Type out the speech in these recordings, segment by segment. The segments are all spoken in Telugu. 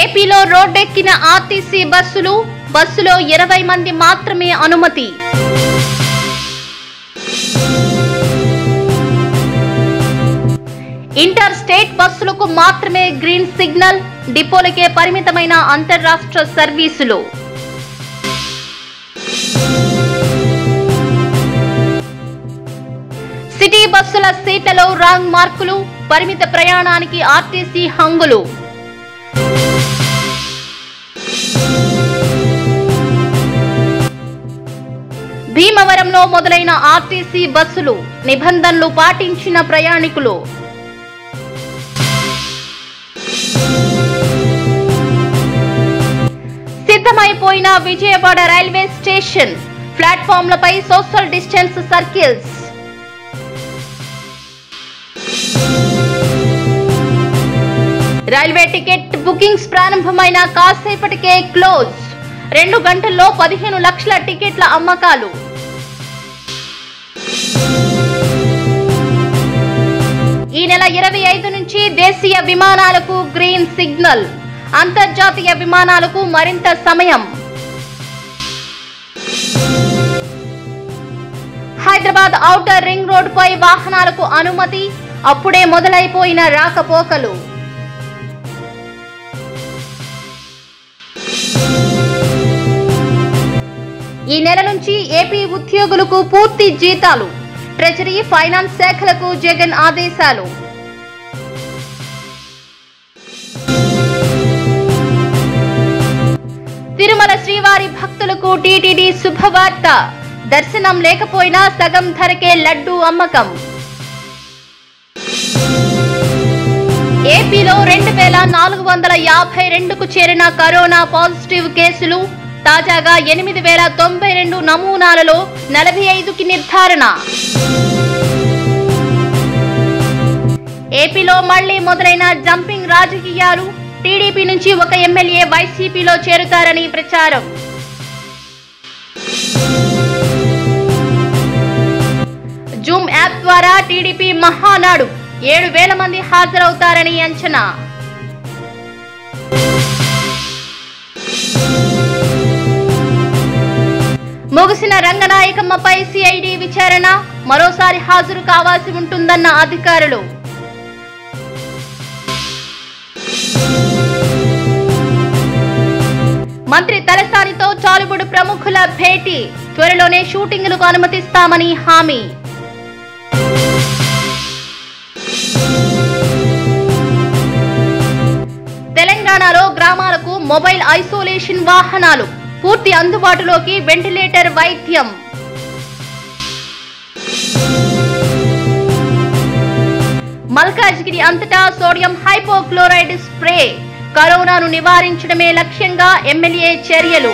ఏపీలో రోడ్డెక్కిన ఆర్టీసీ బస్సులు బస్సులో ఇరవై మంది మాత్రమే అనుమతి ఇంటర్ స్టేట్ బస్సులకు మాత్రమే గ్రీన్ సిగ్నల్ డిపోలకే పరిమితమైన అంతర్రాష్ట్ర సర్వీసులు సిటీ బస్సుల సీట్లలో రాంగ్ మార్కులు పరిమిత ప్రయాణానికి ఆర్టీసీ హంగులు భీమవరంలో మొదలైన ఆర్టీసీ బస్సులు నిబంధనలు పాటించిన ప్రయాణికులు సిద్ధమైపోయిన విజయవాడ రైల్వే స్టేషన్ ప్లాట్ఫామ్లపై social distance circles railway ticket bookings ప్రారంభమైన కాసేపటికే క్లోజ్ రెండు గంటల్లో పదిహేను లక్షల టికెట్ల అమ్మకాలు ఈ నెల ఇరవై ఐదు నుంచి దేశీయ విమానాలకు గ్రీన్ సిగ్నల్ అంతర్జాతీయ విమానాలకు మరింత సమయం హైదరాబాద్ ఔటర్ రింగ్ రోడ్డుపై వాహనాలకు అనుమతి అప్పుడే మొదలైపోయిన రాకపోకలు ఈ నెల నుంచి ఏపీ ఉద్యోగులకు పూర్తి జీతాలు ట్రెజరీ ఫైనాన్స్ శాఖలకు జగన్ ఆదేశాలు తిరుమల శ్రీవారి భక్తులకు టీటీడీ శుభవార్త దర్శనం లేకపోయినా సగం ధరకే లడ్డూ అమ్మకం ఏపీలో రెండు వేల నాలుగు వందల యాభై రెండుకు చేరిన కరోనా పాజిటివ్ కేసులు తాజాగా ఎనిమిది వేల తొంభై రెండు నమూనాలలో నలభై ఐదుకి నిర్ధారణ ఏపీలో మళ్లీ మొదలైన జంపింగ్ రాజకీయాలు టీడీపీ నుంచి ఒక ఎమ్మెల్యే వైసీపీలో చేరుతారని ప్రచారం జూమ్ యాప్ ద్వారా టీడీపీ మహానాడు ఏడు వేల మంది హాజరవుతారని అంచనా ముగిసిన రంగనాయకమ్మపై సిఐడి విచారణ మరోసారి హాజరు కావాల్సి ఉంటుందన్న అధికారులు మంత్రి తలసానితో టాలీవుడ్ ప్రముఖుల భేటీ త్వరలోనే షూటింగ్లకు అనుమతిస్తామని హామీ తెలంగాణలో గ్రామాలకు మొబైల్ ఐసోలేషన్ వాహనాలు పూర్తి అందుబాటులోకి వెంటిలేటర్ వైద్యం మల్కాజ్గిరి అంతటా సోడియం హైపోక్లోరైడ్ స్ప్రే కరోనాను నివారించడమే లక్ష్యంగా ఎమ్మెల్యే చర్యలు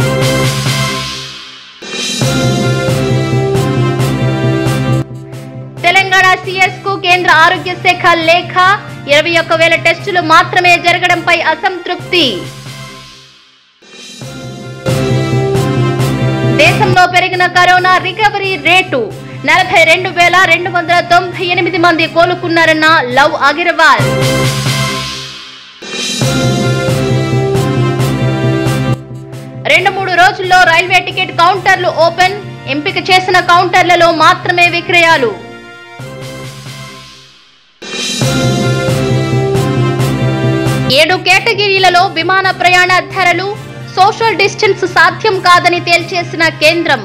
తెలంగాణ సిఎస్ కు కేంద్ర ఆరోగ్య శాఖ లేఖ ఇరవై ఒక్క వేల టెస్టులు మాత్రమే జరగడంపై అసంతృప్తి దేశంలో పెరిగిన కరోనా రికవరీ రేటు నలభై రెండు వేల రెండు వందల తొంభై ఎనిమిది మంది కోలుకున్నారన్న లవ్ అగర్వాల్ రెండు మూడు రోజుల్లో రైల్వే టికెట్ కౌంటర్లు ఓపెన్ ఎంపిక చేసిన కౌంటర్లలో మాత్రమే విక్రయాలు ఏడు కేటగిరీలలో విమాన ప్రయాణ ధరలు సోషల్ డిస్టెన్స్ సాధ్యం కాదని తేల్చేసిన కేంద్రం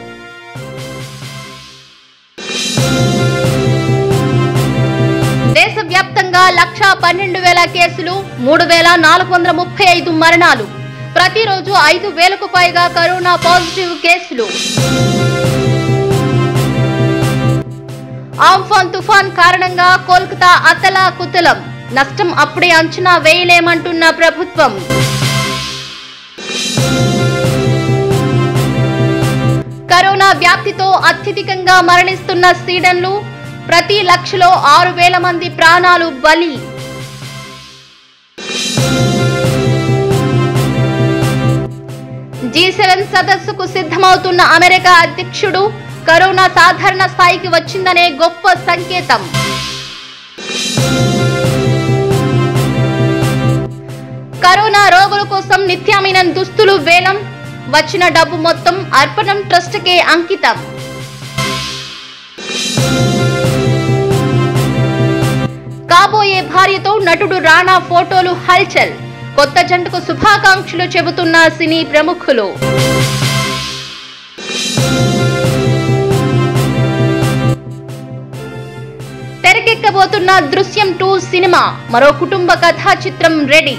దేశవ్యాప్తంగా లక్షా పన్నెండు వేల కేసులు మూడు వేల నాలుగు వందల ముప్పై ఐదు మరణాలు ప్రతిరోజు ఐదు వేలకు పైగా కరోనా పాజిటివ్ కేసులు ఆంఫాన్ తుఫాన్ కారణంగా కోల్కతా అతలా కుతలం నష్టం అప్పుడే అంచనా వేయలేమంటున్న ప్రభుత్వం కరోనా వ్యాప్తితో అత్యధికంగా మరణిస్తున్న స్వీడన్లు ప్రతి లక్షలో ఆరు వేల మంది ప్రాణాలు బలి జీ సెవెన్ సదస్సుకు సిద్ధమవుతున్న అమెరికా అధ్యక్షుడు కరోనా సాధారణ స్థాయికి వచ్చిందనే గొప్ప సంకేతం కరోనా రోగులకు నిత్యామినన్ దుస్తులు వేలం వచ్చిన డబ్బు మొత్తం అర్పణం ట్రస్ట్కే అంకితం కాబోయే భార్యతో నటుడు రాణా ఫోటోలు హల్చల్ కొత్త జంటకు శుభాకాంక్షలు చెబుతున్న సినీ ప్రముఖులు తెరకెక్కబోతున్న దృశ్యం టూ సినిమా మరో కుటుంబ కథా చిత్రం రెడీ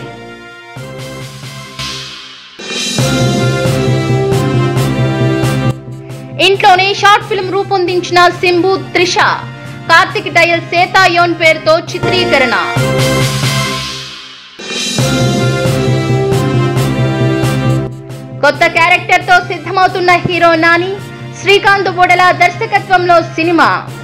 ఇంట్లోనే షార్ట్ ఫిల్మ్ రూపొందించిన సింబు త్రిష కార్తిక్ డయల్ సేతాయోన్ పేరుతో చిత్రీకరణ కొత్త క్యారెక్టర్ తో సిద్ధమవుతున్న హీరో నాని శ్రీకాంత్ బొడల దర్శకత్వంలో సినిమా